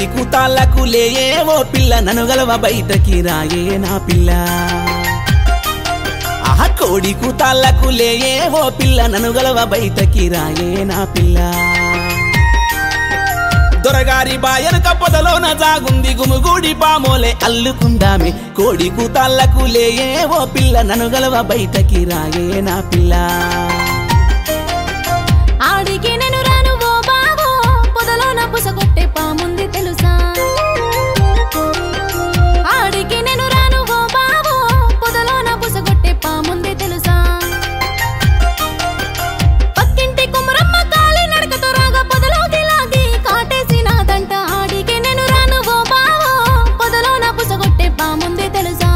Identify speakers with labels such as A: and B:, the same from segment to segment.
A: కూతాళ్ళకు లేయే ఓ పిల్ల ననుగలవ బయటకి రాయే నా పిల్ల ఆహా కోడి కూతాళ్ళకు లేయే ఓ పిల్ల ననుగలవ బయటకి రాయే నా పిల్ల దొరగారి బాయనక పొదలోన జాగుంది గుమిగూడి పామోలే అల్లుకుందామే కోడి కూతాళ్ళకు లేయే ఓ పిల్ల ననుగలవ బయటకి రాయే నా పిల్ల
B: ఆడికి నేను రాను ఓ బావో పొదలోన పుసగొట్టే పాముంది తెలుసా ఆడికి నేను రాను ఓ బావో పొదలోన పుసగొట్టే పాముంది తెలుసా పక్కింటి కుమరమ్మ కాలి నడకతో రాగా పొదలోకి లాగి కాటేసినాదంట ఆడికి నేను రాను ఓ బావో పొదలోన పుసగొట్టే పాముంది తెలుసా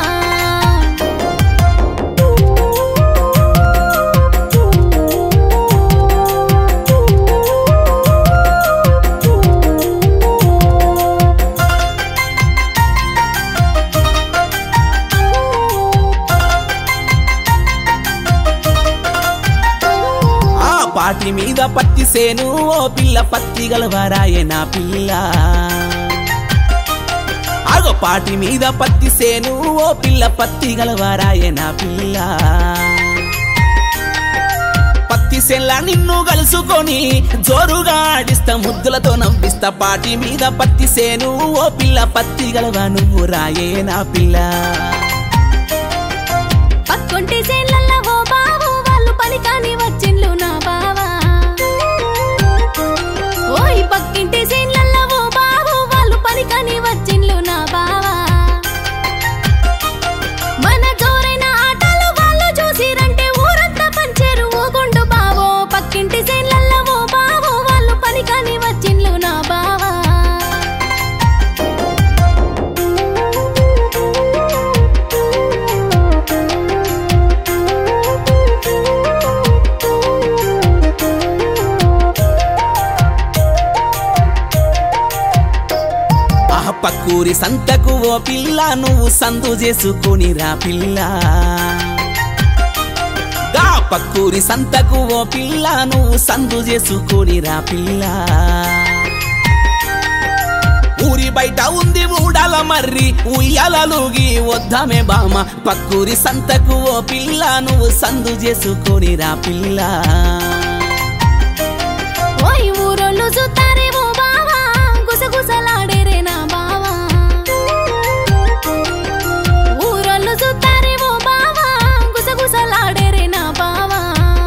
A: ఆ పాటి మీద పత్తి సేను ఓ పిల్ల పత్తి గలవారాయే నా పిల్ల ఆగో పాటి మీద పత్తి సేను ఓ పిల్ల పత్తి గలవారాయే నా పిల్ల పత్తి సెల్ల నిన్ను కలుసుకొని జోరుగా ఆడిస్తా ముద్దులతో నవ్విస్తా పాటి మీద పత్తి సేను ఓ పిల్ల పత్తి గలవా నువ్వు రాయే నా పిల్ల
B: పక్కొంటి చేన్లల్ల ఓ బావు వాళ్ళు పని కాని వచ్చిండ్లు నా బావా ఓయ్ పక్కింటి చేన్లల్ల ఓ బావు వాళ్ళు పని కాని వచ్చిండ్లు నా బావా మన జోరైన ఆటలు వాళ్ళు చూసిరంటే ఊరంతా పంచేరు ఊగుండు బావో పక్కింటి చేన్లల్ల ఓ బావు వాళ్ళు పని కాని వచ్చిండ్లు నా బావా
A: ఆ పక్కూరి సంతకు ఓ పిల్ల నువ్వు సందు చేసుకుని రా పిల్ల గా పక్కూరి సంతకు ఓ పిల్ల నువ్వు సందు చేసుకుని రా పిల్ల ఊరి బయట ఉంది ఊడాల మర్రి ఉయ్యాలలుగి వద్దామే బామ పక్కూరి సంతకు ఓ పిల్ల నువ్వు సందు చేసుకొని రా పిల్ల
B: ఓయ్ ఊరోళ్ళు చూస్తారే ఓ బావా గుసగుసలాడేరే నా బావా ఊరోళ్ళు చూస్తారే ఓ బావా గుసగుసలాడేరే నా బావా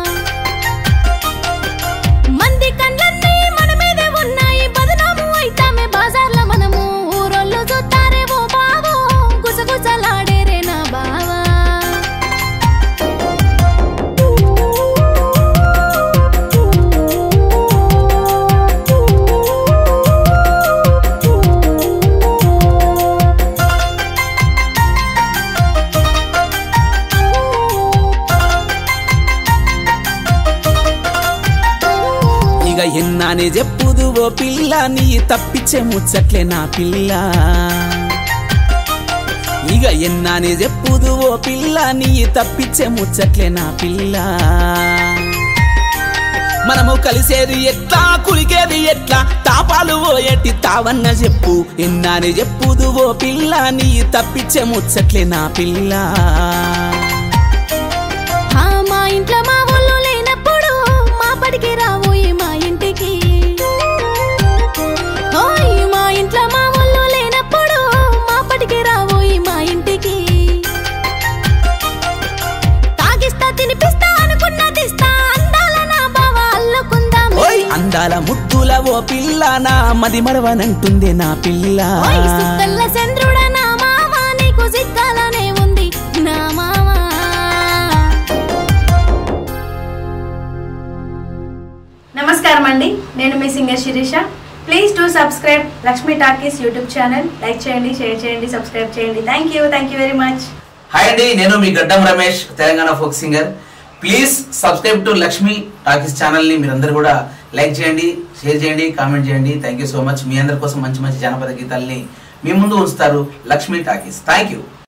B: మంది కళ్ళన్నీ మన మీదే ఉన్నాయి బదనాము అయితామే బజార్ల మనము ఊరోళ్ళు చూస్తారే ఓ బావో గుసగుసలాడేరే నా బావా
A: ఇక ఎన్నానే చెప్పుదు ఓ పిల్ల నీ తప్పించే ముచ్చట్లే నా పిల్ల ఇక ఎన్నానే చెప్పుదు ఓ పిల్ల నీ తప్పించే ముచ్చట్లే నా పిల్ల మనము కలిసేది ఎట్లా కులికేది ఎట్లా తాపాలు ఓ ఎట్టి తావన్న చెప్పు ఎన్నానే చెప్పుదు ఓ పిల్ల నీ తప్పించే ముచ్చట్లే నా పిల్ల
B: ఆ మా ఇంట్లో మా ఊళ్ళో లేనప్పుడు మా పడికి రాబోయి మా ఇంటికి ఓయ్ మా ఇంట్లో మా ఊళ్ళో లేనప్పుడు మా పడికి రాబోయి మా ఇంటికి తాగిస్తా తినిపిస్తా అనుకున్న తీస్తా అందాల నా బావ అల్లుకుందాం
A: ఓయ్ అందాల ముద్దుల ఓ పిల్ల నా మది మరవనంటుంది నా పిల్ల
B: ఓయ్ సుక్కల్ల చంద్రుడ నా మామ నీకు సిగ్గాలనే ఉంది నా మామ
C: నమస్కారం అండి నేను మీ singer Sirisha please to subscribe Lakshmi Talkies YouTube channel like చేయండి షేర్ చేయండి సబ్స్క్రైబ్ చేయండి thank you thank you very much
D: hi అండి నేను మీ Gaddam Ramesh Telangana folk singer please subscribe to Lakshmi Talkies channel ని మీరందరూ కూడా లైక్ చేయండి షేర్ చేయండి కామెంట్ చేయండి థ్యాంక్ యూ సో మచ్ మీ అందరి కోసం మంచి మంచి జానపద గీతాల్ని మీ ముందు ఉంచుతారు లక్ష్మీ టాకీస్ థ్యాంక్ యూ